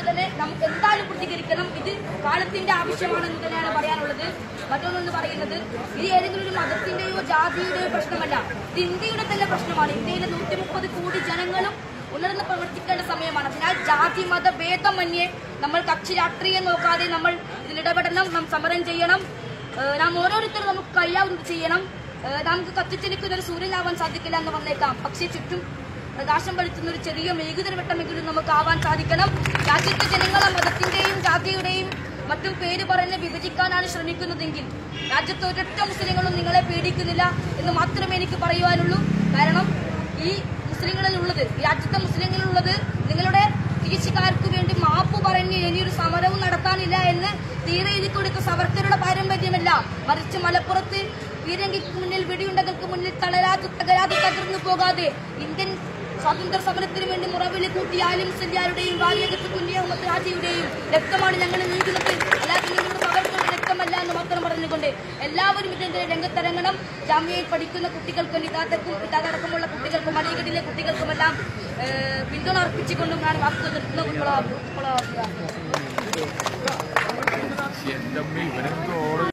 തന്നെ നമുക്ക് എന്തായാലും പ്രതികരിക്കണം ഇത് കാലത്തിന്റെ ആവശ്യമാണെന്ന് തന്നെയാണ് പറയാനുള്ളത് മറ്റൊന്നെന്ന് പറയുന്നത് ഇത് ഏതെങ്കിലും ഒരു മതത്തിന്റെയോ ജാതിയുടെയോ പ്രശ്നമല്ല ഇത് ഇന്ത്യയുടെ തന്നെ പ്രശ്നമാണ് ഇന്ത്യയിലെ നൂറ്റി മുപ്പത് കോടി ജനങ്ങളും ഉണർന്ന് പ്രവർത്തിക്കേണ്ട സമയമാണ് അതിനാൽ ജാതി മത ഭേദമന്യേ നമ്മൾ കക്ഷി രാഷ്ട്രീയം നോക്കാതെ നമ്മൾ ഇതിൽ ഇടപെടണം നാം സമരം ചെയ്യണം ഏഹ് നാം ഓരോരുത്തരും നമുക്ക് കഴിയാവുന്നത് ചെയ്യണം ഏഹ് നമുക്ക് കത്തിച്ചെനിക്കുന്ന ഒരു സൂര്യനാവാൻ സാധിക്കില്ല എന്ന് വന്നേക്കാം പക്ഷേ ചുറ്റും പ്രകാശം പടുത്തുന്ന ഒരു ചെറിയ മെഴുകുതിരി വെട്ടമെങ്കിലും നമുക്ക് ആവാൻ സാധിക്കണം രാജ്യത്തെ ജനങ്ങളെ മതത്തിന്റെയും ജാതിയുടെയും മറ്റും പേര് പറഞ്ഞ് വിഭജിക്കാനാണ് ശ്രമിക്കുന്നതെങ്കിൽ രാജ്യത്ത് ഒരൊറ്റ മുസ്ലിങ്ങളും നിങ്ങളെ പേടിക്കുന്നില്ല എന്ന് മാത്രമേ എനിക്ക് പറയുവാനുള്ളൂ കാരണം ഈ മുസ്ലിങ്ങളിലുള്ളത് ഈ രാജ്യത്തെ മുസ്ലിങ്ങളിലുള്ളത് നിങ്ങളുടെ തിരിച്ചുകാർക്ക് വേണ്ടി മാപ്പ് പറഞ്ഞ് ഇനിയൊരു സമരവും നടത്താനില്ല എന്ന് തീരെ എഴുതി കൊടുത്ത സവർക്കരുടെ പാരമ്പര്യമല്ല മറിച്ച് മലപ്പുറത്ത് പീരങ്കിക്ക് മുന്നിൽ വെടിയുണ്ടകൾക്ക് മുന്നിൽ തളരാതെ തകരാതെ തകർന്നു പോകാതെ ഇന്ത്യൻ സ്വാതന്ത്ര്യ സമരത്തിന് വേണ്ടി മുറവിളി കൂട്ടി ആലിം സല്യാരുടെയും വാര്യകത്ത് കുഞ്ഞഹമ്മദ് രാജയുടെയും രക്തമാണ് ഞങ്ങൾ നീക്കുന്നത് അല്ലാതെ നിങ്ങളുടെ സവർക്കറുടെ രക്തമല്ല എന്ന് മാത്രം പറഞ്ഞുകൊണ്ട് എല്ലാവരും ഇതിന്റെ രംഗത്തിറങ്ങണം ജാമ്യയിൽ പഠിക്കുന്ന കുട്ടികൾക്കും ഇതാത്തർക്കും ഇതാതടക്കമുള്ള കുട്ടികൾക്കും അലീഗഡിലെ കുട്ടികൾക്കുമെല്ലാം ഏഹ്, പിന്തുണ അർപ്പിച്ചുകൊണ്ടും ഞാൻ വാക്കുകൾ നിർത്തുന്ന ഉൾക്കൊള്ളാം എന്റെ അമ്മ ഇവനെന്തോ